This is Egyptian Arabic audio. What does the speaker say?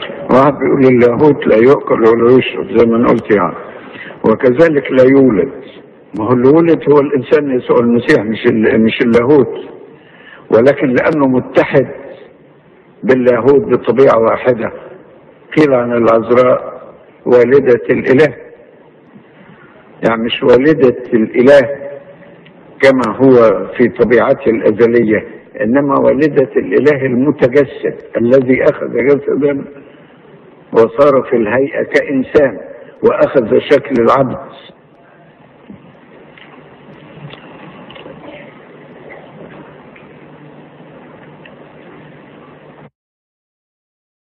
واحد بيقول اللاهوت لا يؤكل ولا يشرب زي ما أنا قلت يعني وكذلك لا يولد ما هو اللي ولد هو الانسان يسوع المسيح مش ال- مش اللاهوت ولكن لانه متحد باللاهوت بطبيعه واحده قيل عن العذراء والده الاله يعني مش والده الاله كما هو في طبيعته الازليه انما والده الاله المتجسد الذي اخذ جسدا وصار في الهيئه كانسان واخذ شكل العبد